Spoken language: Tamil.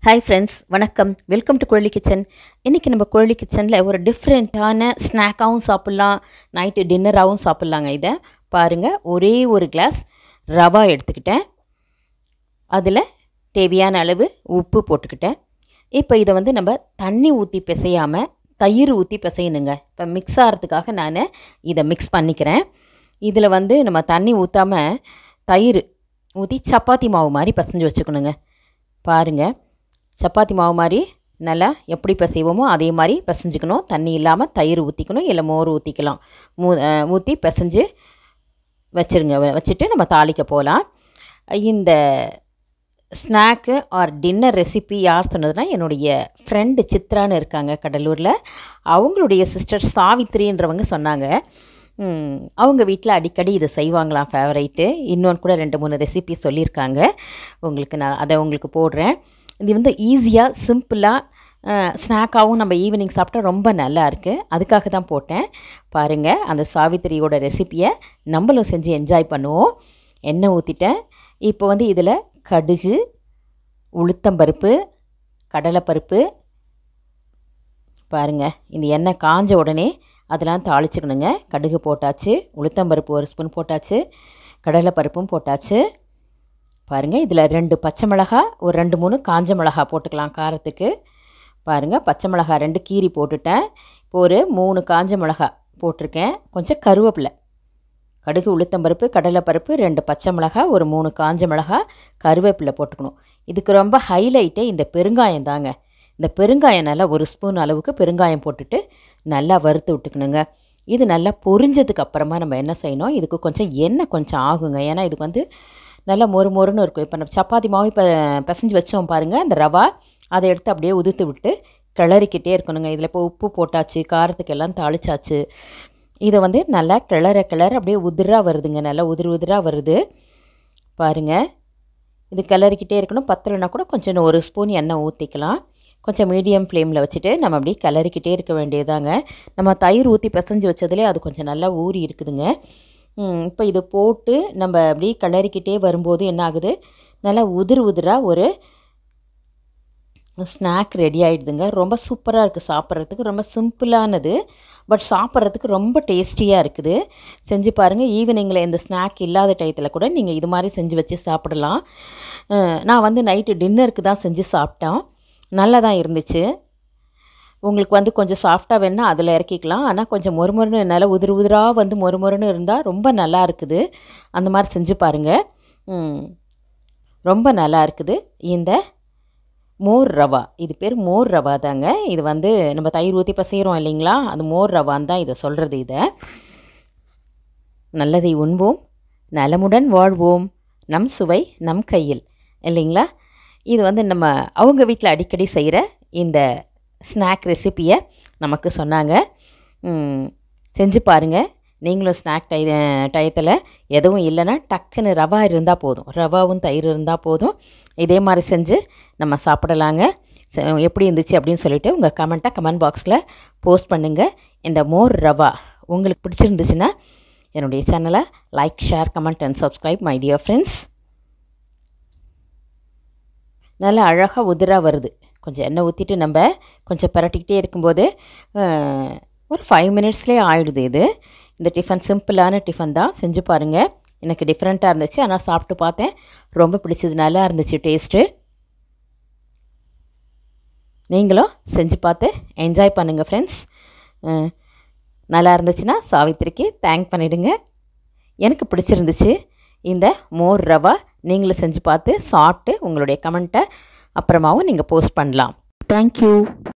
ஹாய் ஃப்ரெண்ட்ஸ் வணக்கம் வெல்கம் டு குழலி கிச்சன் இன்றைக்கி நம்ம குழலி கிச்சனில் ஒரு டிஃப்ரெண்ட்டான ஸ்நாக்காகவும் சாப்பிட்லாம் நைட்டு டின்னராகவும் சாப்பிட்லாங்க இதை பாருங்கள் ஒரே ஒரு கிளாஸ் ரவா எடுத்துக்கிட்டேன் அதில் தேவையான அளவு உப்பு போட்டுக்கிட்டேன் இப்போ இதை வந்து நம்ம தண்ணி ஊற்றி பிசையாமல் தயிர் ஊற்றி பிசையணுங்க இப்போ மிக்ஸ் ஆகிறதுக்காக நான் இதை மிக்ஸ் பண்ணிக்கிறேன் இதில் வந்து நம்ம தண்ணி ஊற்றாமல் தயிர் ஊற்றி சப்பாத்தி மாவு மாதிரி பிசைஞ்சு வச்சுக்கணுங்க பாருங்கள் சப்பாத்தி மாவு மாதிரி நல்லா எப்படி பிசைவோமோ அதே மாதிரி பிசைஞ்சுக்கணும் தண்ணி இல்லாமல் தயிர் ஊற்றிக்கணும் இல்லை மோர் ஊற்றிக்கலாம் மூ ஊற்றி பிசைஞ்சு வச்சுருங்க வ- வச்சுட்டு நம்ம தாளிக்க போகலாம் இந்த ஸ்நாக்கு ஆர் டின்னர் ரெசிபி யார் சொன்னதுன்னா என்னுடைய ஃப்ரெண்டு சித்ரான்னு இருக்காங்க கடலூரில் அவங்களுடைய சிஸ்டர் சாவித்ரின்றவங்க சொன்னாங்க ம், அவங்க வீட்டில் அடிக்கடி இதை செய்வாங்களாம் ஃபேவரைட்டு இன்னொன்று கூட ரெண்டு மூணு ரெசிபி சொல்லியிருக்காங்க உங்களுக்கு நான் அதை உங்களுக்கு போடுறேன் இது வந்து ஈஸியாக சிம்பிளாக ஸ்நாக்காகவும் நம்ம ஈவினிங் சாப்பிட்டா ரொம்ப நல்லா இருக்குது அதுக்காக தான் போட்டேன் பாருங்கள் அந்த சாவித்திரியோட ரெசிப்பியை நம்மளும் செஞ்சு என்ஜாய் பண்ணுவோம் எண்ணெய் ஊற்றிட்டேன் இப்போ வந்து இதில் கடுகு உளுத்தம்பருப்பு கடலைப்பருப்பு பாருங்கள் இந்த எண்ணெய் காஞ்ச உடனே அதெல்லாம் தாளிச்சுக்கணுங்க கடுகு போட்டாச்சு உளுத்தம்பருப்பு ஒரு ஸ்பூன் போட்டாச்சு கடலைப்பருப்பும் போட்டாச்சு பாருங்கள் இதில் ரெண்டு பச்சை மிளகா ஒரு ரெண்டு மூணு காஞ்ச மிளகா போட்டுக்கலாம் காரத்துக்கு பாருங்கள் பச்சை மிளகா ரெண்டு கீரி போட்டுட்டேன் இப்போ ஒரு மூணு காஞ்ச மிளகா போட்டிருக்கேன் கொஞ்சம் கருவேப்பிலை கடுகு உளுத்தம்பருப்பு கடலைப்பருப்பு ரெண்டு பச்சை மிளகா ஒரு மூணு காஞ்ச மிளகா கருவேப்பிலை போட்டுக்கணும் இதுக்கு ரொம்ப ஹைலைட்டே இந்த பெருங்காயம் தாங்க இந்த பெருங்காயம் நல்லா ஒரு ஸ்பூன் அளவுக்கு பெருங்காயம் போட்டுட்டு நல்லா வறுத்து விட்டுக்கணுங்க இது நல்லா பொரிஞ்சதுக்கு அப்புறமா நம்ம என்ன செய்யணும் இதுக்கு கொஞ்சம் எண்ணெய் கொஞ்சம் ஆகுங்க ஏன்னா இதுக்கு வந்து நல்லா மொறு மொறுன்னு இருக்கும் இப்போ நம்ம சப்பாத்தி மாவு இப்போ பிசைஞ்சு வச்சோம் பாருங்கள் அந்த ரவா அதை எடுத்து அப்படியே உதுத்து விட்டு கிளறிக்கிட்டே இருக்கணுங்க இதில் இப்போ உப்பு போட்டாச்சு காரத்துக்கு எல்லாம் தாளிச்சாச்சு இதை வந்து நல்லா கிளற கிளற அப்படியே உதிரா வருதுங்க நல்லா உதிர் உதிரா வருது பாருங்கள் இது கிளறிக்கிட்டே இருக்கணும் பத்தலைனா கூட கொஞ்சம் ஒரு ஸ்பூன் எண்ணெய் ஊற்றிக்கலாம் கொஞ்சம் மீடியம் ஃப்ளேமில் வச்சுட்டு நம்ம அப்படியே கிளறிக்கிட்டே இருக்க வேண்டியதாங்க நம்ம தயிர் ஊற்றி பிசைஞ்சு வச்சதுலேயே அது கொஞ்சம் நல்லா ஊறி இருக்குதுங்க ம், இப்போ இது போட்டு நம்ம அப்படியே கிளறிக்கிட்டே வரும்போது என்ன ஆகுது நல்லா உதிர் உதிராக ஒரு ஸ்நாக் ரெடி ஆகிடுதுங்க ரொம்ப சூப்பராக இருக்குது சாப்பிட்றதுக்கு ரொம்ப சிம்பிளானது பட் சாப்பிட்றதுக்கு ரொம்ப டேஸ்டியாக இருக்குது செஞ்சு பாருங்கள் ஈவினிங்கில் இந்த ஸ்நாக் இல்லாத டயத்தில் கூட நீங்கள் இது மாதிரி செஞ்சு வச்சு சாப்பிடலாம் அஹ், நான் வந்து நைட்டு டின்னருக்கு தான் செஞ்சு சாப்பிட்டேன் நல்லா தான் இருந்துச்சு உங்களுக்கு வந்து கொஞ்சம் சாஃப்டாக வேணால் அதில் இறக்கிக்கலாம் ஆனால் கொஞ்சம் மொறுமொறுன்னு நல்லா உதிர் உதிராக வந்து மொறுமொறுன்னு இருந்தால் ரொம்ப நல்லா இருக்குது அந்த மாதிரி செஞ்சு பாருங்கள் ம், ரொம்ப நல்லா இருக்குது இந்த மோர் ரவா இது பேர் மோர் ரவா தாங்க இது வந்து நம்ம தயிர் ஊற்றி இப்போ செய்கிறோம் இல்லைங்களா அது மோர் ரவான்னு தான் இதை சொல்கிறது இதை நல்லதை உண்போம் நலமுடன் வாழ்வோம் நம் சுவை நம் கையில் இல்லைங்களா இது வந்து நம்ம அவங்க வீட்டில் அடிக்கடி செய்கிற இந்த ஸ்நாக் ரெசிப்பியை நமக்கு சொன்னாங்க ம், செஞ்சு பாருங்கள் நீங்களும் ஸ்நாக் டை டயத்தில் எதுவும் இல்லைன்னா டக்குன்னு ரவா இருந்தால் போதும் ரவாவும் தயிர் இருந்தால் போதும் இதே மாதிரி செஞ்சு நம்ம சாப்பிடலாங்க ச- எப்படி இருந்துச்சு அப்படின்னு சொல்லிட்டு உங்கள் கமெண்ட்டை கமெண்ட் பாக்ஸில் போஸ்ட் பண்ணுங்கள் இந்த மோர் ரவா உங்களுக்கு பிடிச்சிருந்துச்சுன்னா என்னுடைய சேனலை like share comment and subscribe my dear friends நல்லா அழகாக உதிராக வருது கொஞ்சம் எண்ணெய் ஊற்றிட்டு நம்ம கொஞ்சம் பரட்டிக்கிட்டே இருக்கும்போது அஹ், ஒரு ஃபைவ் மினிட்ஸ்லேயே ஆயிடுது இது இந்த டிஃபன் சிம்பிளான டிஃபன் தான் செஞ்சு பாருங்கள் எனக்கு டிஃப்ரெண்ட்டாக இருந்துச்சு ஆனால் சாப்பிட்டு பார்த்தேன் ரொம்ப பிடிச்சது நல்லா இருந்துச்சு டேஸ்ட்டு நீங்களும் செஞ்சு பார்த்து என்ஜாய் பண்ணுங்கள் ஃப்ரெண்ட்ஸ் நல்லா இருந்துச்சுன்னா சாவித்திரிக்கு தேங்க் பண்ணிவிடுங்க எனக்கு பிடிச்சிருந்துச்சு இந்த மோர் ரவா நீங்களும் செஞ்சு பார்த்து சாப்பிட்டு உங்களுடைய கமெண்ட்டை அப்புறமாவும் நீங்கள் போஸ்ட் பண்ணலாம் தேங்க்யூ